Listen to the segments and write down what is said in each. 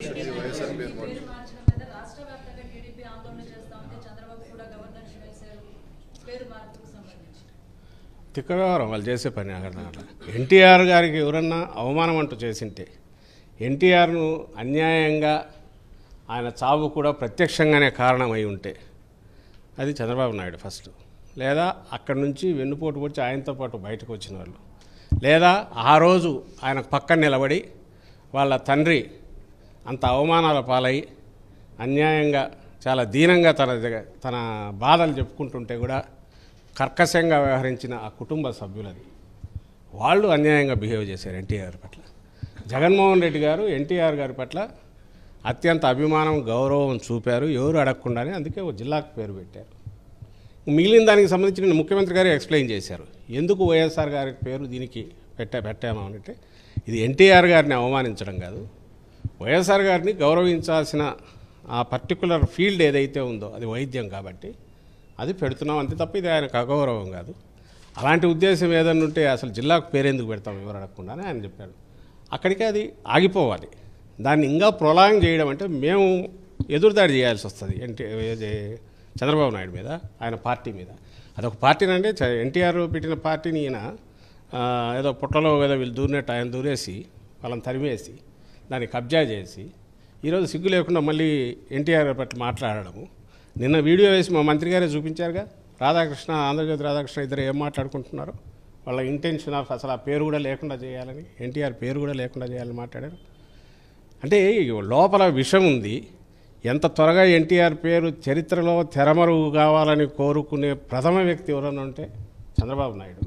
వైఎస్ఆర్ పేరు పేరు మార్చడం మీద రాష్ట్ర వ్యాప్తంగా టీడీపీ ఆందోళన చేస్తా ఉంది చంద్రబాబు కూడా గవర్నర్ వేశారు పేరు మార్పుకు సంబంధించి తిక్క వ్యవహారం వాళ్ళు చేసే పని అక్కడ అట్లా ఎన్టీఆర్ గారికి ఎవరన్నా అవమానం అంటూ చేసింటే ఎన్టీఆర్ను అన్యాయంగా ఆయన చావు కూడా ప్రత్యక్షంగానే కారణమై ఉంటే అది చంద్రబాబు నాయుడు ఫస్ట్ లేదా అక్కడి నుంచి వెన్నుపోటు వచ్చి ఆయనతో పాటు బయటకు వచ్చిన వాళ్ళు లేదా ఆ రోజు ఆయన పక్కన నిలబడి వాళ్ళ తండ్రి అంత అవమానాల పాలై అన్యాయంగా చాలా దీనంగా తన దగ్గ- తన బాధలు చెప్పుకుంటుంటే కూడా కర్కశంగా వ్యవహరించిన ఆ కుటుంబ సభ్యులది వాళ్ళు అన్యాయంగా బిహేవ్ చేశారు ఎన్టీఆర్ పట్ల జగన్మోహన్ రెడ్డి గారు ఎన్టీఆర్ గారి పట్ల అత్యంత అభిమానం గౌరవం చూపారు ఎవరు అడగకుండానే అందుకే ఓ జిల్లాకు పేరు పెట్టారు మిగిలిన దానికి సంబంధించి నిన్న ముఖ్యమంత్రి గారు ఎక్స్ప్లెయిన్ చేశారు ఎందుకు వైఎస్ఆర్ గారి పేరు దీనికి పెట్టా పెట్టాము అంటే ఇది ఎన్టీఆర్ గారిని అవమానించడం కాదు వైఎస్ఆర్ గారిని గౌరవించాల్సిన ఆ పర్టికులర్ ఫీల్డ్ ఏదైతే ఉందో అది వైద్యం కాబట్టి అది పెడుతున్నాం అంతే తప్ప ఇది ఆయనకు అగౌరవం కాదు అలాంటి ఉద్దేశం ఏదన్నా ఉంటే అసలు జిల్లాకు పేరెందుకు పెడతాం ఎవరు అడగకుండానే ఆయన చెప్పాడు అక్కడికే అది ఆగిపోవాలి దాన్ని ఇంకా ప్రొలాంగ్ చేయడం అంటే మేము ఎదురుదాడి చేయాల్సి వస్తుంది ఎన్టీ ఏది చంద్రబాబు నాయుడు మీద ఆయన పార్టీ మీద అదొక పార్టీనంటే చ- ఎన్టీఆర్ పెట్టిన పార్టీని ఈయన ఆ, ఏదో పుట్టలో ఏదో వీళ్ళు దూరినట్టు ఆయన దూరేసి వాళ్ళని తరిమేసి దాన్ని కబ్జా చేసి ఈరోజు సిగ్గు లేకుండా మళ్ళీ ఎన్టీఆర్ పట్ల మాట్లాడడము నిన్న వీడియో వేసి మా మంత్రి గారే చూపించారుగా రాధాకృష్ణ ఆంధ్రజ్యోతి రాధాకృష్ణ ఇద్దరు ఏం మాట్లాడుకుంటున్నారు వాళ్ళ ఇంటెన్షన్ ఆఫ్ అసలు ఆ పేరు కూడా లేకుండా చేయాలని ఎన్టీఆర్ పేరు కూడా లేకుండా చేయాలని మాట్లాడారు అంటే లోపల విషం ఉంది ఎంత త్వరగా ఎన్టీఆర్ పేరు చరిత్రలో తెరమరుగు కావాలని కోరుకునే ప్రథమ వ్యక్తి ఎవరన్నా ఉంటే చంద్రబాబు నాయుడు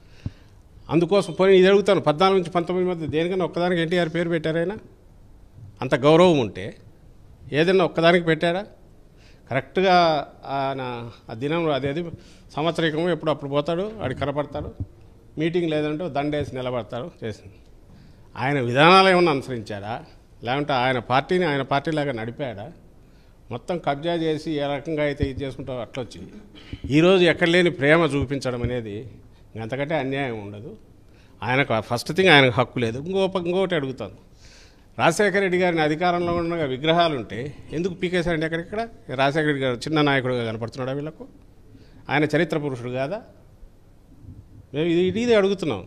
అందుకోసం పోనీ ఇది అడుగుతాను పద్నాలుగు నుంచి పంతొమ్మిది మధ్య దేనికన్నా ఒక్కదానికి ఎన్టీఆర్ పేరు పెట్టారైనా అంత గౌరవం ఉంటే ఏదైనా ఒక్కదానికి పెట్టాడా కరెక్ట్గా ఆయన ఆ దినం అదేది సంవత్సరికము ఎప్పుడు అప్పుడు పోతాడు ఆడికి కనపడతాడు మీటింగ్ లేదంటే ఓ దండేసి నిలబడతాడు చేసింది ఆయన విధానాలు ఏమన్నా అనుసరించాడా లేకుంటే ఆయన పార్టీని ఆయన పార్టీలాగా నడిపాడా మొత్తం కబ్జా చేసి ఏ రకంగా అయితే ఇది చేసుకుంటావు అట్లొచ్చి ఈరోజు ఎక్కడ లేని ప్రేమ చూపించడం అనేది అంతకంటే అన్యాయం ఉండదు ఆయనకు ఫస్ట్ థింగ్ ఆయనకు హక్కు లేదు ఇంకో పక్క- ఇంకోటి అడుగుతాను రాజశేఖర రెడ్డి గారిని అధికారంలో ఉండగా విగ్రహాలు ఉంటే ఎందుకు పీకేశారండి ఎక్కడెక్కడ రాజశేఖర రెడ్డి గారు చిన్న నాయకుడుగా కనపడుతున్నాడా వీళ్ళకు ఆయన చరిత్ర పురుషుడు కాదా మేము ఇది ఇది- ఇది అడుగుతున్నాం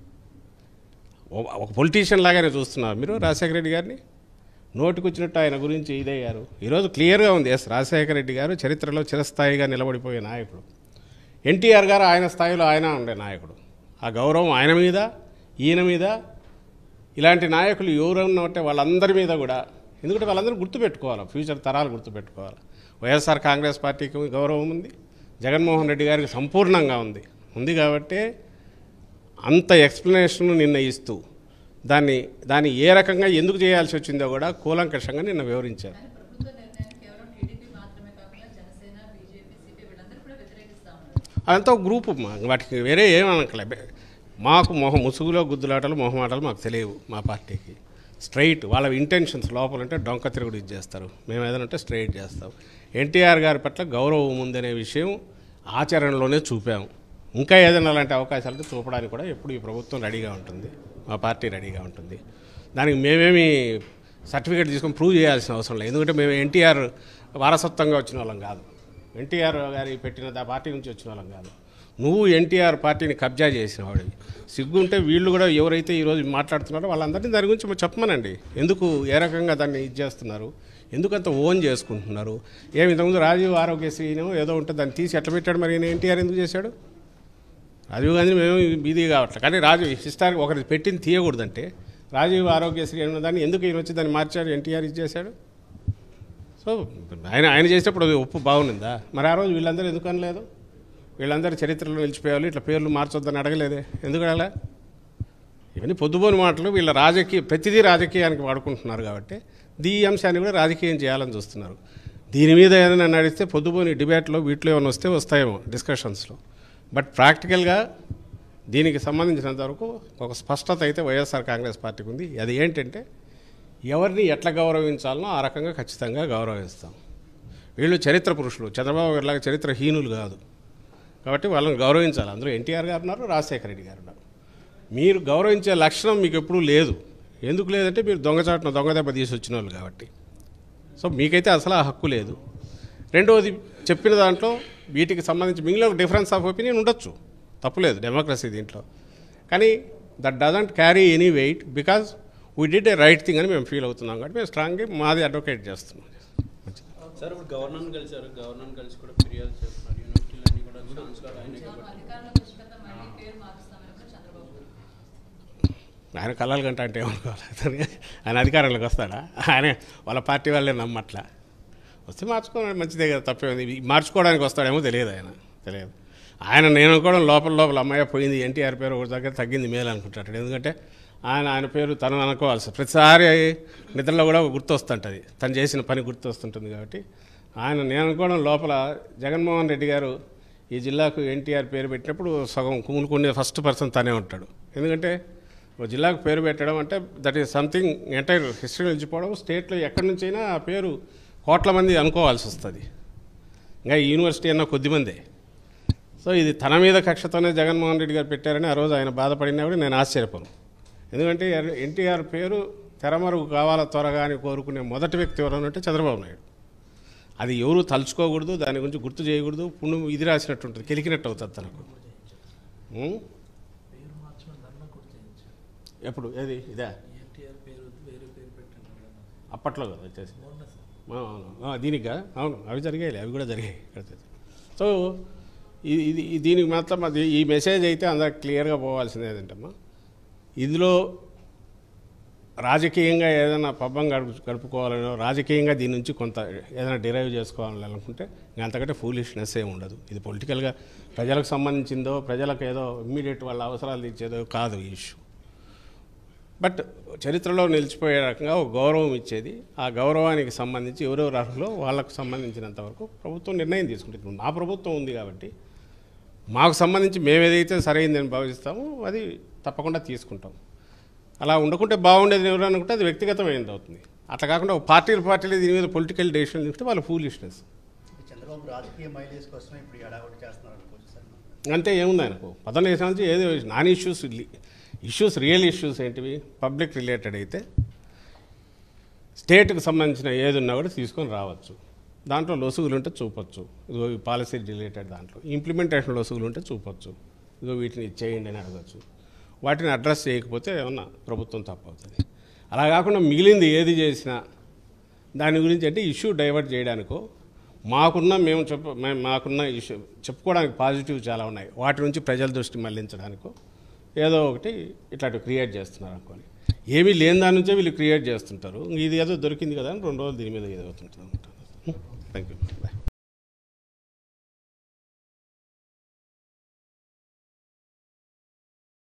ఓ- ఒక పొలిటీషియన్ లాగానే చూస్తున్నారు మీరు రాజశేఖర రెడ్డి గారిని నోటికొచ్చినట్టు ఆయన గురించి ఇదయ్యారు ఈరోజు క్లియర్గా ఉంది ఎస్ రాజశేఖర రెడ్డి గారు చరిత్రలో చిరస్థాయిగా నిలబడిపోయే నాయకుడు ఎన్టీఆర్ గారు ఆయన స్థాయిలో ఆయన ఉండే నాయకుడు ఆ గౌరవం ఆయన మీద ఈయన మీద ఇలాంటి నాయకులు ఎవరన్నా ఉంటే వాళ్ళందరి మీద కూడా ఎందుకంటే వాళ్ళందరూ గుర్తుపెట్టుకోవాలి ఫ్యూచర్ తరాలు గుర్తుపెట్టుకోవాలి వైఎస్ఆర్ కాంగ్రెస్ పార్టీకి గౌరవం ఉంది జగన్మోహన్ రెడ్డి గారికి సంపూర్ణంగా ఉంది ఉంది కాబట్టే అంత ఎక్స్ప్లెనేషన్ నిన్న ఇస్తూ దాన్ని దాన్ని ఏ రకంగా ఎందుకు చేయాల్సి వచ్చిందో కూడా కూలంకషంగా నిన్న వివరించారు కానీ ప్రభుత్వ నిర్ణయాన్ని కేవలం టీడీపీ మాత్రమే కాకుండా జనసేన బీజేపీ సిపి వీళ్ళందరూ కూడా వ్యతిరేకిస్తా ఉన్నారు అదంతా ఒక గ్రూపు మా వాటికి వేరే ఏమనకలే మాకు మొహ ముసుగులో గుద్దులాటలు మొహమాటలు మాకు తెలియవు మా పార్టీకి స్ట్రైట్ వాళ్ళ ఇంటెన్షన్స్ లోపల ఉంటే డొంక తిరుగుడు ఇది చేస్తారు మేము ఏదైనా ఉంటే స్ట్రైట్ చేస్తాం ఎన్టీఆర్ గారి పట్ల గౌరవం ఉందనే విషయం ఆచరణలోనే చూపాము ఇంకా ఏదైనా అలాంటి అవకాశాలు చూపడానికి కూడా ఎప్పుడు ఈ ప్రభుత్వం రెడీగా ఉంటుంది మా పార్టీ రెడీగా ఉంటుంది దానికి మేమేమి సర్టిఫికేట్ తీసుకొని ప్రూవ్ చేయాల్సిన అవసరం లేదు ఎందుకంటే మేము ఎన్టీఆర్ వారసత్వంగా వచ్చిన వాళ్ళం కాదు ఎన్టీఆర్ గారి పెట్టిన ఆ పార్టీ నుంచి వచ్చిన వాళ్ళం కాదు నువ్వు ఎన్టీఆర్ పార్టీని కబ్జా చేసిన వాడివి సిగ్గుంటే వీళ్ళు కూడా ఎవరైతే ఈరోజు మాట్లాడుతున్నారో వాళ్ళందరినీ దాని గురించి మరి చెప్పమనండి ఎందుకు ఏ రకంగా దాన్ని ఇది చేస్తున్నారు ఎందుకంత ఓన్ చేసుకుంటున్నారు ఏమి ఇంతకుముందు రాజీవ్ ఆరోగ్యశ్రీనో ఏదో ఉంటే దాన్ని తీసి ఎట్లా పెట్టాడు మరి ఈయన ఎన్టీఆర్ ఎందుకు చేశాడు రాజీవ్ గాంధీ మేము బీదీ కావట్లేదు కానీ రాజీవ్ హిస్టారిక్ ఒకరి పెట్టింది తీయకూడదంటే రాజీవ్ ఆరోగ్యశ్రీ అన్న దాన్ని ఎందుకు ఈయన వచ్చి దాన్ని మార్చాడు ఎన్టీఆర్ ఇది చేశాడు సో ఆయన ఆయన చేసినప్పుడు అది ఒప్పు బాగుందా మరి ఆ రోజు వీళ్ళందరూ ఎందుకు అనలేదు వీళ్ళందరూ చరిత్రలో నిలిచిపోయాలి ఇట్లా పేర్లు మార్చొద్దని అడగలేదే ఎందుకు అడగలే ఇవన్నీ పొద్దుపోని మాటలు వీళ్ళ రాజకీయ ప్రతిదీ రాజకీయానికి వాడుకుంటున్నారు కాబట్టి దీ అంశాన్ని కూడా రాజకీయం చేయాలని చూస్తున్నారు దీని మీద ఏదైనా నడిస్తే పొద్దుపోని డిబేట్లో వీటిలో ఏమైనా వస్తే వస్తాయేమో డిస్కషన్స్లో బట్ ప్రాక్టికల్గా దీనికి సంబంధించినంత వరకు ఒక స్పష్టత అయితే వైఎస్ఆర్ కాంగ్రెస్ పార్టీకి ఉంది అది ఏంటంటే ఎవరిని ఎట్లా గౌరవించాలనో ఆ రకంగా ఖచ్చితంగా గౌరవిస్తాం వీళ్ళు చరిత్ర పురుషులు చంద్రబాబు గారిలాగా చరిత్రహీనులు కాదు కాబట్టి వాళ్ళని గౌరవించాలి అందులో ఎన్టీఆర్ గారు ఉన్నారు రాజశేఖర రెడ్డి గారు ఉన్నారు మీరు గౌరవించే లక్షణం మీకు ఎప్పుడూ లేదు ఎందుకు లేదంటే మీరు దొంగచాటున దొంగ దెబ్బ తీసి వచ్చిన వాళ్ళు కాబట్టి సో మీకైతే అసలు ఆ హక్కు లేదు రెండవది చెప్పిన దాంట్లో వీటికి సంబంధించి మిగిలిన ఒక డిఫరెన్స్ ఆఫ్ ఒపీనియన్ ఉండొచ్చు తప్పులేదు డెమోక్రసీ దీంట్లో కానీ that doesn't carry any weight because we did a right thing అని మేము ఫీల్ అవుతున్నాం కాబట్టి మేము స్ట్రాంగ్గా మాది అడ్వకేట్ చేస్తున్నాం మంచిది సార్ ఇప్పుడు గవర్నర్ కలిసారు గవర్నర్ కలిసి కూడా ఫిర్యాదు చేస్తున్నారు యూనివర్సిటీలన్నీ కూడా ఛాన్సలర్ ఆయనే కాబట్టి అధికారంలోకి వచ్చిన తర్వాత మళ్ళీ పేరు మారుస్తామని కూడా చంద్రబాబు గారు. ఆయన కళ్ళలు గంట అంటే ఏమనుకోవాలి ఆయన అధికారంలోకి వస్తాడా ఆయన వాళ్ళ పార్టీ వాళ్ళే నమ్మట్లా వస్తే మార్చుకోవడం మంచిదే కదా తప్పేముంది ఇది మార్చుకోవడానికి వస్తాడేమో తెలియదు ఆయన తెలియదు ఆయన నేను అనుకోవడం లోపల లోపల అమ్మాయి పోయింది ఎన్టీఆర్ పేరు ఒక దగ్గర తగ్గింది మేలు అనుకుంటాడు ఎందుకంటే ఆయన ఆయన పేరు తను అనుకోవాల్సి ప్రతిసారి నిద్రలో కూడా గుర్తు వస్తుంటుంది తను చేసిన పని గుర్తు వస్తుంటుంది కాబట్టి ఆయన నేను అనుకోవడం లోపల జగన్మోహన్ రెడ్డి గారు ఈ జిల్లాకు ఎన్టీఆర్ పేరు పెట్టినప్పుడు సగం కుమ్ములుకునే ఫస్ట్ పర్సన్ తనే ఉంటాడు ఎందుకంటే ఒక జిల్లాకు పేరు పెట్టడం అంటే that is something entire history నిలిచిపోవడం స్టేట్లో ఎక్కడి నుంచైనా ఆ పేరు కోట్ల మంది అనుకోవాల్సి వస్తుంది ఇంకా ఈ యూనివర్సిటీ అన్న కొద్దిమందే సో ఇది తన మీద కక్షతోనే జగన్మోహన్ రెడ్డి గారు పెట్టారని ఆ రోజు ఆయన బాధపడినా కూడా నేను ఆశ్చర్యపోను ఎందుకంటే ఎన్టీఆర్ పేరు తెరమరుగు కావాలా త్వరగా అని కోరుకునే మొదటి వ్యక్తి ఎవరనంటే చంద్రబాబు నాయుడు అది ఎవరు తలుచుకోకూడదు దాని గురించి గుర్తు చేయకూడదు పుణ్యం ఇది రాసినట్టు ఉంటుంది కెలికినట్టు అవుతుంది తనకు ఉం? పేరు మార్చమని దాంట్లో కూడా చేయొచ్చు ఎప్పుడు ఏది ఇదే ఎన్టీఆర్ పేరు వద్దు, వేరే పేరు పెట్టండి కదా. అప్పట్లో కదా వచ్చేసి మొన్న సార్ అవును ఆ, దీనికా అవును అవి జరిగాయి అవి కూడా జరిగాయి సో ఇది ఇది ఇది- దీనికి మాత్రం అది ఈ మెసేజ్ అయితే అందరికి క్లియర్గా పోవాల్సింది ఏంటంటమ్మా ఇందులో రాజకీయంగా ఏదైనా పబ్బం గడుపు గడుపుకోవాలనో రాజకీయంగా దీని నుంచి కొంత ఏదైనా డిరైవ్ చేసుకోవాలని అనుకుంటే ఇంకా అంతకంటే ఫూలిష్నెస్ ఏమి ఉండదు ఇది పొలిటికల్గా ప్రజలకు సంబంధించిందో ప్రజలకు ఏదో ఇమ్మీడియట్ వాళ్ళ అవసరాలు తీర్చేదో కాదు ఈ ఇష్యూ బట్ చరిత్రలో నిలిచిపోయే రకంగా ఒక గౌరవం ఇచ్చేది ఆ గౌరవానికి సంబంధించి ఎవరెవరు అర్హులో వాళ్ళకు సంబంధించినంత వరకు ప్రభుత్వం నిర్ణయం తీసుకుంటుంది ఇప్పుడు మా ప్రభుత్వం ఉంది కాబట్టి మాకు సంబంధించి మేము ఏదైతే సరైందని భావిస్తామో అది తప్పకుండా తీసుకుంటాం అలా ఉండకుంటే బాగుండేది ఎవరు అనుకుంటే అది వ్యక్తిగతమైనది అవుతుంది అట్లా కాకుండా ఒక పార్టీలు పార్టీలు దీని మీద పొలిటికల్ డెసిషన్ తీసుకుంటే వాళ్ళ ఫూలిష్నెస్ చంద్రబాబు రాజకీయ మైలేజ్ కోసమే ఇప్పుడు ఎడాగొట్టి చేస్తున్నారు అనుకోవచ్చు సార్ అంతే ఏముంది ఆయనకు పదకొండు సంవత్సరం నుంచి ఏదో non issues issues real issues ఏంటివి పబ్లిక్ రిలేటెడ్ అయితే స్టేట్కి సంబంధించిన ఏది ఉన్నా కూడా తీసుకొని రావచ్చు దాంట్లో లొసుగులు ఉంటే చూపొచ్చు ఇదిగో ఈ పాలసీ రిలేటెడ్ దాంట్లో ఇంప్లిమెంటేషన్ లొసుగులు ఉంటే చూపొచ్చు ఇదిగో వీటిని ఇది చేయండి అని అడగచ్చు వాటిని అడ్రస్ చేయకపోతే ఏమన్నా ప్రభుత్వం తప్పవుతుంది అలా కాకుండా మిగిలింది ఏది చేసినా దాని గురించి అంటే ఇష్యూ డైవర్ట్ చేయడానికో మాకున్న మేము చెప్ప మేము మాకున్న ఇష్యూ చెప్పుకోవడానికి పాజిటివ్ చాలా ఉన్నాయి వాటి నుంచి ప్రజల దృష్టి మళ్లించడానికో ఏదో ఒకటి ఇట్లాంటివి క్రియేట్ చేస్తున్నారు అనుకోని ఏమీ లేని దాని నుంచే వీళ్ళు క్రియేట్ చేస్తుంటారు ఇది ఏదో దొరికింది కదా అని రెండు రోజులు దీని మీద ఏదో అవుతుంటుంది థ్యాంక్ యూ